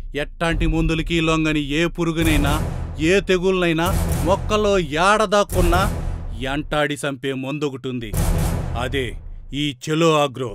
ఎట్టాంటి మందులకి లొంగని ఏ పురుగునైనా ఏ తెగులనైనా మొక్కలో ఏడదాక్కున్నా ఎంటాడి చంపే మందొకటుంది అదే ఈ చెలో ఆగ్రో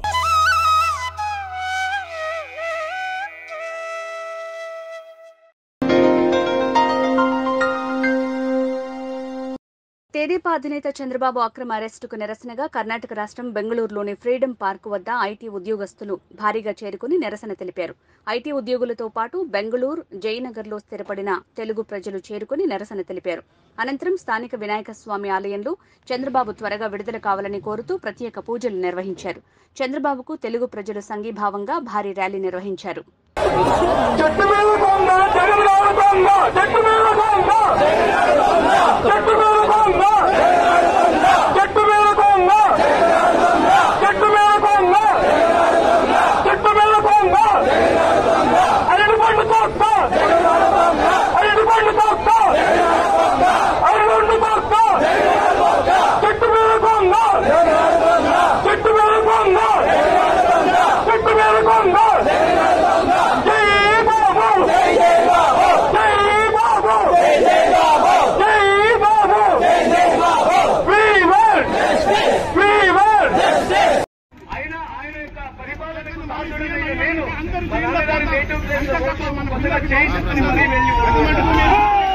తెదేపా అధినేత చంద్రబాబు అక్రమ అరెస్టుకు నిరసనగా కర్ణాటక రాష్ట్రం బెంగళూరులోని ఫ్రీడమ్ పార్క్ వద్ద ఐటీ ఉద్యోగస్తులు భారీగా చేరుకుని నిరసన తెలిపారు ఐటీ ఉద్యోగులతో పాటు బెంగళూరు జయనగర్లో స్థిరపడిన తెలుగు ప్రజలు చేరుకుని నిరసన తెలిపారు అనంతరం స్థానిక వినాయక స్వామి ఆలయంలో చంద్రబాబు త్వరగా విడుదల కావాలని కోరుతూ ప్రత్యేక పూజలు నిర్వహించారు చంద్రబాబుకు తెలుగు ప్రజలు సంఘీభావంగా భారీ ర్యాలీ నిర్వహించారు చెట్టు మీద కొంగ జగన్ గారు కొంగ చెట్టు మీద కొంగ చెట్టు మీద కొంగ చెట్టు మీద కొంగ చెట్టు మీద కొంగ చెట్టు మీద కొంగ అరటి పండు కోస్తా అరటి పండు కోస్తా అరటి కోస్తా చెట్టు మీద కొంగ చెట్టు మీద కొంగ చెట్టు మీద కొంగ జై బాబు జై జై బాబు జై బాబు జై జై బాబు జై బాబు జై జై బాబు వి విల్ వి విల్ ఆయన ఆయన యొక్క పరిపాలనకు బాధ్యుడైన నేను మన అందరి నేటివ్ ప్లేస్ లో ఓట్లు కొత్తగా చేయించుకుని మరీ వెళ్ళి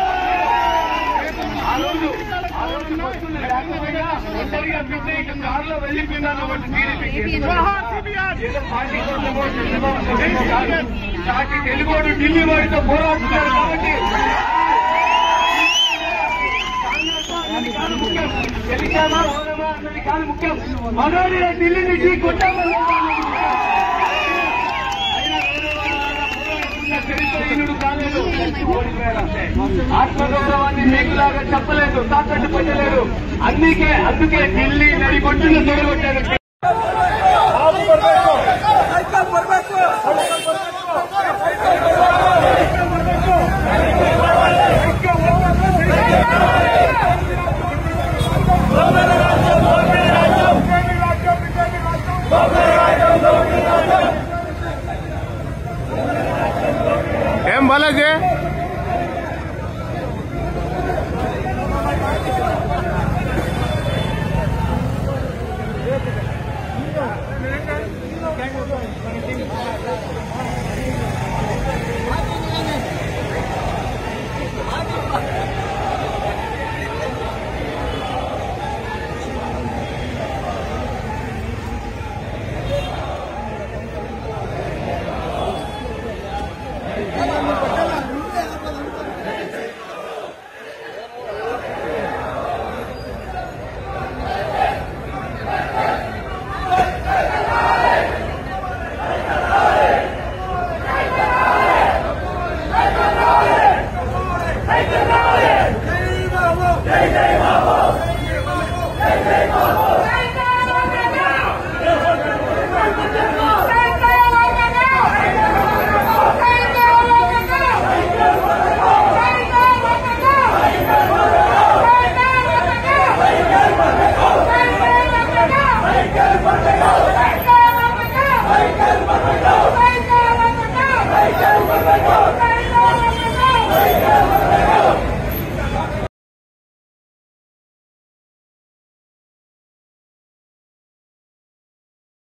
ఆ రోజు ఆ రోజు వస్తున్న లేకపోయినా ఒంటరిగా ప్రత్యేక కారులో వెళ్ళిపోయినాను ఒకటి టీడీపీకి ఏదో పార్టీ కోసమో చంద్రబాబు కోసమో కాదు. సాటి తెలుగోడు ఢిల్లీ వారితో పోరాడుతున్నారు కాబట్టి గెలిచామా ఓడమా అన్నది కాదు ముఖ్యం మనోడి ఢిల్లీ నుంచి కొట్టామా చరిత్రహీనుడు కాలేదు ఓడిపోయాడంతే ఆత్మగౌరవాన్ని మీకులాగా చెప్పలేదు తాకట్టు పెట్టలేదు అందుకే అందుకే ఢిల్లీ నడి కొట్టును తొలగొట్టారు ఏం బాలాజీ